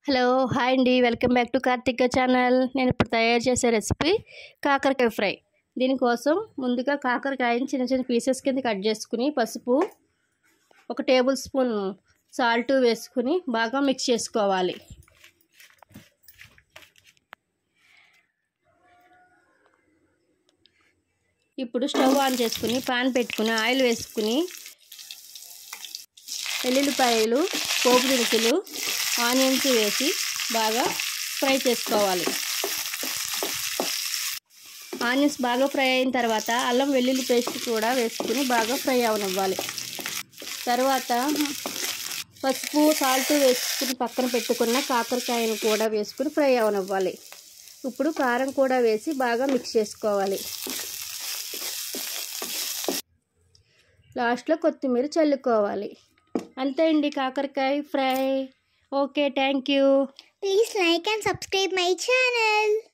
Hello hi అండి welcome back to Karthika channel నేను ఇప్పుడు తయారు చేసే రెసిపీ కాకరకాయ ఫ్రై దీనికోసం ముందుగా కాకరకాయని చిన్న చిన్న పీసెస్ కింద కట్ చేసుకుని పసుపు ఒక టేబుల్ స్పూన్ సాల్ట్ వేసుకుని బాగా మిక్స్ చేసుకోవాలి ఇప్పుడు స్టవ్ ఆన్ చేసుకుని పాన్ పెట్టుకుని ఆయిల్ వేసుకుని వెల్లుల్లిపాయలు పోపు దినుసులు ఆనియన్స్ వేసి బాగా ఫ్రై చేసుకోవాలి ఆనియన్స్ బాగా ఫ్రై అయిన తర్వాత అల్లం వెల్లుల్లి పేస్ట్ కూడా వేసుకుని బాగా ఫ్రై అవనివ్వాలి తర్వాత పసుపు సాల్ట్ వేసుకుని పక్కన పెట్టుకున్న కాకరకాయను కూడా వేసుకుని ఫ్రై అవనివ్వాలి ఇప్పుడు కారం కూడా వేసి బాగా మిక్స్ చేసుకోవాలి లాస్ట్లో కొత్తిమీర చల్లుకోవాలి అంతే అండి కాకరకాయ fry okay thank you Please like and subscribe my channel.